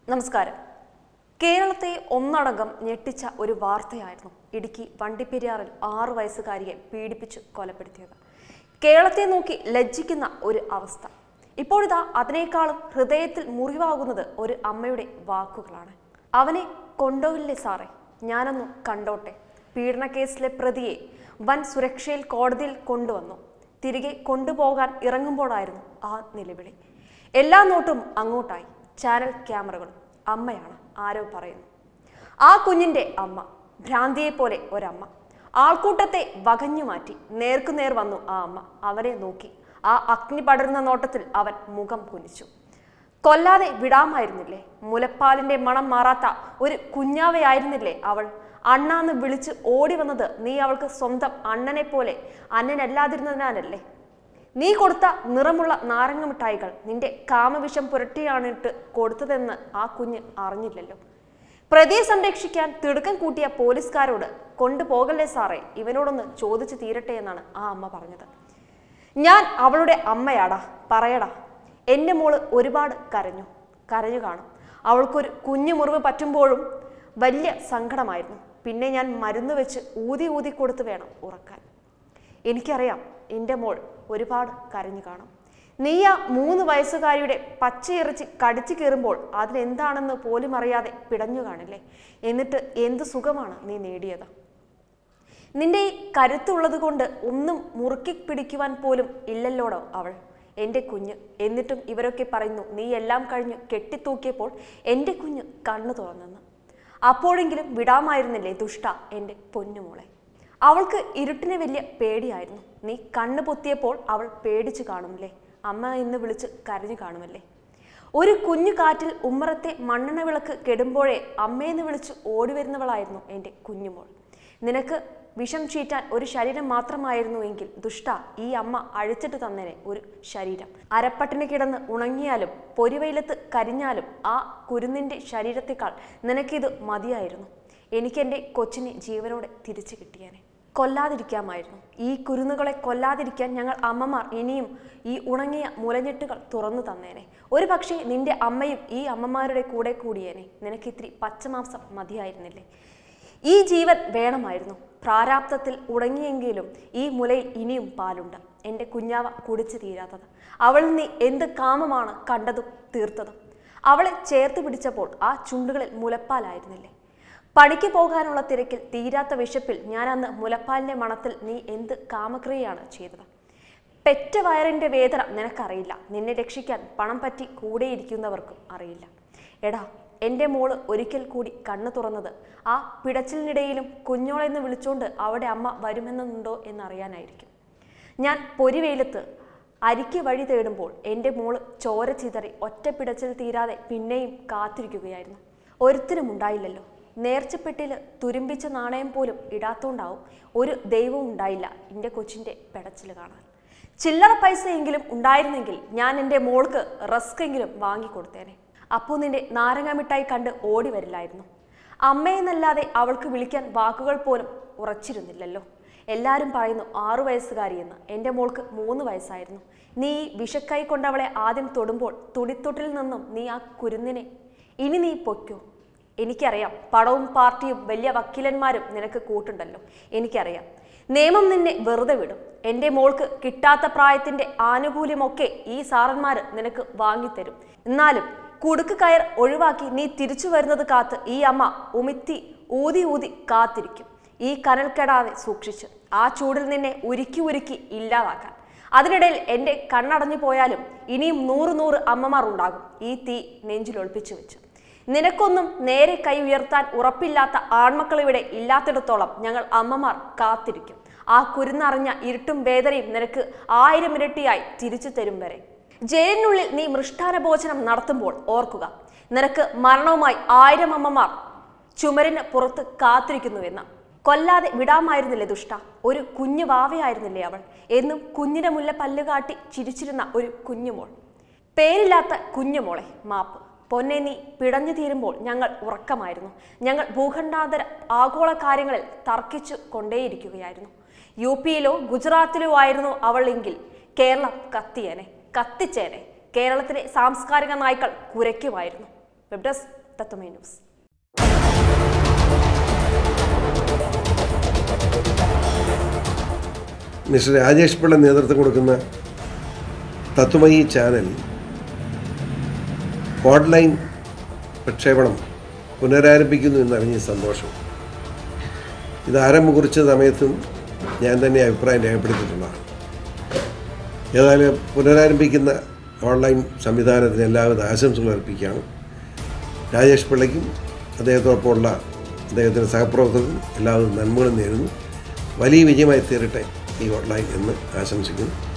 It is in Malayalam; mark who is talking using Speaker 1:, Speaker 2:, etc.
Speaker 1: നമസ്കാരം കേരളത്തെ ഒന്നടങ്കം ഞെട്ടിച്ച ഒരു വാർത്തയായിരുന്നു ഇടുക്കി വണ്ടിപ്പെരിയാറിൽ ആറു വയസ്സുകാരിയെ പീഡിപ്പിച്ച് കൊലപ്പെടുത്തിയത് കേരളത്തെ നോക്കി ലജ്ജിക്കുന്ന ഒരു അവസ്ഥ ഇപ്പോഴിതാ അതിനേക്കാളും ഹൃദയത്തിൽ മുറിവാകുന്നത് ഒരു അമ്മയുടെ വാക്കുകളാണ് അവനെ കൊണ്ടുപോയില്ലേ സാറേ ഞാനൊന്ന് കണ്ടോട്ടെ പീഡനക്കേസിലെ പ്രതിയെ വൻ സുരക്ഷയിൽ കോടതിയിൽ കൊണ്ടുവന്നു തിരികെ കൊണ്ടുപോകാൻ ഇറങ്ങുമ്പോഴായിരുന്നു ആ നിലവിളി എല്ലാ നോട്ടും അങ്ങോട്ടായി ചാനൽ ക്യാമറകളും അമ്മയാണ് ആരോ പറയുന്നു ആ കുഞ്ഞിന്റെ അമ്മ ഭ്രാന്തിയെ പോലെ ഒരമ്മ ആൾക്കൂട്ടത്തെ വകഞ്ഞു മാറ്റി നേർക്കുനേർ വന്നു ആ അമ്മ അവനെ നോക്കി ആ അഗ്നി പടരുന്ന നോട്ടത്തിൽ അവൻ മുഖം കുനിച്ചു കൊല്ലാതെ വിടാമായിരുന്നില്ലേ മുലപ്പാലിന്റെ മണം മാറാത്ത ഒരു കുഞ്ഞാവയായിരുന്നില്ലേ അവൾ അണ്ണാന്ന് വിളിച്ച് ഓടി വന്നത് നീ അവൾക്ക് സ്വന്തം അണ്ണനെ പോലെ അണ്ണനല്ലാതിരുന്നതിനാലല്ലേ നീ കൊടുത്ത നിറമുള്ള നാരങ്ങ മിഠായികൾ നിന്റെ കാമവിഷം പുരട്ടിയാണിട്ട് കൊടുത്തതെന്ന് ആ കുഞ്ഞ് അറിഞ്ഞില്ലല്ലോ പ്രതിയെ സംരക്ഷിക്കാൻ തിടുക്കം കൂട്ടിയ പോലീസുകാരോട് കൊണ്ടുപോകല്ലേ സാറേ ഇവനോടൊന്ന് ചോദിച്ചു തീരട്ടെ എന്നാണ് ആ അമ്മ പറഞ്ഞത് ഞാൻ അവളുടെ അമ്മയാടാ പറയടാ എൻ്റെ മോള് ഒരുപാട് കരഞ്ഞു കരഞ്ഞു കാണും അവൾക്കൊരു കുഞ്ഞു മുറിവ് പറ്റുമ്പോഴും വലിയ സങ്കടമായിരുന്നു പിന്നെ ഞാൻ മരുന്ന് വെച്ച് ഊതി ഊതി കൊടുത്ത് വേണം ഉറക്കാൻ എനിക്കറിയാം എൻ്റെ മോൾ ഒരുപാട് കരഞ്ഞു കാണും നീ ആ മൂന്ന് വയസ്സുകാരിയുടെ പച്ചയിറച്ചി കടിച്ചു കീറുമ്പോൾ അതിനെന്താണെന്ന് പോലും അറിയാതെ പിടഞ്ഞു കാണില്ലേ എന്നിട്ട് എന്ത് സുഖമാണ് നീ നേടിയത് നിന്റെ ഈ കരുത്തുള്ളത് കൊണ്ട് ഒന്നും മുറുക്കി പിടിക്കുവാൻ പോലും ഇല്ലല്ലോടോ അവൾ എൻ്റെ കുഞ്ഞ് എന്നിട്ടും ഇവരൊക്കെ പറയുന്നു നീ എല്ലാം കഴിഞ്ഞ് കെട്ടിത്തൂക്കിയപ്പോൾ എൻ്റെ കുഞ്ഞ് കണ്ണു തുറന്നെന്ന് അപ്പോഴെങ്കിലും വിടാമായിരുന്നില്ലേ ദുഷ്ട എൻ്റെ പൊന്നുമോളെ അവൾക്ക് ഇരുട്ടിനെ വലിയ പേടിയായിരുന്നു നീ കണ്ണു പൊത്തിയപ്പോൾ അവൾ പേടിച്ചു കാണുമല്ലേ അമ്മ എന്ന് വിളിച്ച് കരഞ്ഞു കാണുമല്ലേ ഒരു കുഞ്ഞു കാറ്റിൽ ഉമ്മറത്തെ മണ്ണെണ്ണ വിളക്ക് കെടുമ്പോഴേ അമ്മയെന്ന് വിളിച്ച് ഓടി വരുന്നവളായിരുന്നു എൻ്റെ കുഞ്ഞുമോൾ നിനക്ക് വിഷം ചീറ്റാൻ ഒരു ശരീരം മാത്രമായിരുന്നു എങ്കിൽ ദുഷ്ട ഈ അമ്മ അഴിച്ചിട്ട് തന്നേനെ ഒരു ശരീരം അരപ്പട്ടിന് കിടന്ന് ഉണങ്ങിയാലും പൊരിവെയിലത്ത് കരിഞ്ഞാലും ആ കുരുന്നിൻ്റെ ശരീരത്തെക്കാൾ നിനക്കിത് മതിയായിരുന്നു എനിക്കെൻ്റെ കൊച്ചിനെ ജീവനോടെ തിരിച്ചു കിട്ടിയേനെ കൊല്ലാതിരിക്കാമായിരുന്നു ഈ കുരുന്നുകളെ കൊല്ലാതിരിക്കാൻ ഞങ്ങൾ അമ്മമാർ ഇനിയും ഈ ഉണങ്ങിയ മുലഞ്ഞെട്ടുകൾ തുറന്നു തന്നേനെ ഒരു പക്ഷേ നിന്റെ അമ്മയും ഈ അമ്മമാരുടെ കൂടെ കൂടിയേനെ നിനക്ക് ഇത്തിരി പച്ചമാംസം മതിയായിരുന്നില്ലേ ഈ ജീവൻ വേണമായിരുന്നു പ്രാരാബ്ധത്തിൽ ഉടങ്ങിയെങ്കിലും ഈ മുലയിൽ ഇനിയും പാലുണ്ട് എൻ്റെ കുഞ്ഞാവ കുടിച്ചു തീരാത്തത് അവളിൽ നീ എന്ത് കാമമാണ് കണ്ടതും തീർത്തതും അവളെ ചേർത്ത് പിടിച്ചപ്പോൾ ആ ചുണ്ടുകളിൽ മുലപ്പാലായിരുന്നില്ലേ പണിക്ക് പോകാനുള്ള തിരക്കിൽ തീരാത്ത വിശപ്പിൽ ഞാൻ അന്ന് മുലപ്പാലിന്റെ മണത്തിൽ നീ എന്ത് കാമക്രിയയാണ് ചെയ്തത് പെറ്റ വയറിന്റെ വേദന നിനക്കറിയില്ല നിന്നെ രക്ഷിക്കാൻ പണം പറ്റി കൂടെയിരിക്കുന്നവർക്കും അറിയില്ല എടാ എൻ്റെ മോള് ഒരിക്കൽ കൂടി കണ്ണു തുറന്നത് ആ പിടച്ചിലിനിടയിലും കുഞ്ഞോളെന്ന് വിളിച്ചോണ്ട് അവിടെ അമ്മ വരുമെന്നുണ്ടോ എന്നറിയാനായിരിക്കും ഞാൻ പൊരിവെയിലത്ത് അരിക്ക് വഴി തേടുമ്പോൾ എൻ്റെ മോള് ചോര ചിതറി ഒറ്റ പിടച്ചിൽ തീരാതെ പിന്നെയും കാത്തിരിക്കുകയായിരുന്നു ഒരുത്തിനും ഉണ്ടായില്ലല്ലോ നേർച്ചപ്പെട്ടിൽ തുരുമ്പിച്ച നാണയം പോലും ഇടാത്തോണ്ടാവും ഒരു ദൈവവും ഉണ്ടായില്ല എൻ്റെ കൊച്ചിൻ്റെ പെടച്ചിൽ കാണാൻ ചില്ലറ പൈസയെങ്കിലും ഉണ്ടായിരുന്നെങ്കിൽ ഞാൻ എൻ്റെ മോൾക്ക് റസ്ക് എങ്കിലും വാങ്ങിക്കൊടുത്തേനെ അപ്പോൾ നിന്റെ നാരങ്ങ മിഠായി കണ്ട് ഓടി വരില്ലായിരുന്നു അമ്മയെന്നല്ലാതെ അവൾക്ക് വിളിക്കാൻ വാക്കുകൾ പോലും ഉറച്ചിരുന്നില്ലല്ലോ എല്ലാവരും പറയുന്നു ആറു വയസ്സുകാരിയെന്ന് എൻ്റെ മോൾക്ക് മൂന്ന് വയസ്സായിരുന്നു നീ ഈ വിഷക്കൈ കൊണ്ടവളെ ആദ്യം തൊടുമ്പോൾ തുടിത്തൊട്ടിൽ നിന്നും നീ ആ കുരുന്നിനെ ഇനി നീ പൊയ്ക്കോ എനിക്കറിയാം പടവും പാർട്ടിയും വലിയ വക്കീലന്മാരും നിനക്ക് കൂട്ടുണ്ടല്ലോ എനിക്കറിയാം നിയമം നിന്നെ വെറുതെ വിടും എൻ്റെ മോൾക്ക് കിട്ടാത്ത പ്രായത്തിന്റെ ആനുകൂല്യമൊക്കെ ഈ സാറന്മാര് നിനക്ക് വാങ്ങിത്തരും എന്നാലും കുടുക്ക് കയർ ഒഴിവാക്കി നീ തിരിച്ചു വരുന്നത് കാത്ത് ഈ അമ്മ ഉമിത്തി ഊതി ഊതി കാത്തിരിക്കും ഈ കനൽ കെടാതെ സൂക്ഷിച്ച് ആ ചൂടിൽ നിന്നെ ഉരുക്കി ഉരുക്കി ഇല്ലാതാക്കാൻ അതിനിടയിൽ എൻ്റെ കണ്ണടഞ്ഞു പോയാലും ഇനിയും നൂറ് നൂറ് അമ്മമാർ ഉണ്ടാകും ഈ തീ നെഞ്ചിലൊളിപ്പിച്ചു വെച്ച് നിനക്കൊന്നും നേരെ കൈ ഉയർത്താൻ ഉറപ്പില്ലാത്ത ആൺമക്കൾ ഇവിടെ ഇല്ലാത്തിടത്തോളം ഞങ്ങൾ അമ്മമാർ കാത്തിരിക്കും ആ കുരുന്നറിഞ്ഞ ഇരുട്ടും വേദനയും നിനക്ക് ആയിരം ഇരട്ടിയായി തിരിച്ചു തരും വരെ ജയിലിനുള്ളിൽ നീ മൃഷ്ടാന ഭോജനം നടത്തുമ്പോൾ ഓർക്കുക നിനക്ക് മരണവുമായി ആയിരം അമ്മമാർ ചുമരിന് പുറത്ത് കാത്തിരിക്കുന്നുവെന്ന് കൊല്ലാതെ വിടാമായിരുന്നില്ലേ ദുഷ്ട ഒരു കുഞ്ഞു വാവയായിരുന്നില്ലേ അവൾ എന്നും കുഞ്ഞിന്റെ മുല്ല പല്ലുകാട്ടി ചിരിച്ചിരുന്ന ഒരു കുഞ്ഞുമോൾ പേരില്ലാത്ത കുഞ്ഞുമോളെ മാപ്പ് പൊന്നെ നീ പിടഞ്ഞു തീരുമ്പോൾ ഞങ്ങൾ ഉറക്കമായിരുന്നു ഞങ്ങൾ ഭൂഖണ്ഡാന്തര ആഗോള കാര്യങ്ങളിൽ തർക്കിച്ചു കൊണ്ടേയിരിക്കുകയായിരുന്നു യു പിയിലോ ഗുജറാത്തിലോ ആയിരുന്നു അവൾ എങ്കിൽ കേരളം കത്തിയേനെ കത്തിച്ചേനെ കേരളത്തിലെ സാംസ്കാരിക നായ്ക്കൾ കുരയ്ക്കുമായിരുന്നു വെബ് ഡെസ്ക് തത്വമേ ന്യൂസ്
Speaker 2: മിസ്റ്റർ രാജേഷ് പിള്ള നേതൃത്വം കൊടുക്കുന്ന തത്വമയി ചാനൽ ഓൺലൈൻ പ്രക്ഷേപണം പുനരാരംഭിക്കുന്നു എന്നറിഞ്ഞ സന്തോഷം ഇത് ആരംഭം കുറിച്ച സമയത്തും ഞാൻ തന്നെ അഭിപ്രായം രേഖപ്പെടുത്തിയിട്ടുള്ളതാണ് ഏതായാലും പുനരാരംഭിക്കുന്ന ഓൺലൈൻ സംവിധാനത്തിന് എല്ലാവിധ ആശംസകൾ അർപ്പിക്കുകയാണ് രാജേഷ് പിള്ളയ്ക്കും അദ്ദേഹത്തോടൊപ്പമുള്ള അദ്ദേഹത്തിൻ്റെ സഹപ്രവർത്തകർക്കും എല്ലാവിധ നന്മകളും നേരുന്നു വലിയ വിജയമായി തീരട്ടെ ഈ ഓൺലൈൻ എന്ന് ആശംസിക്കുന്നു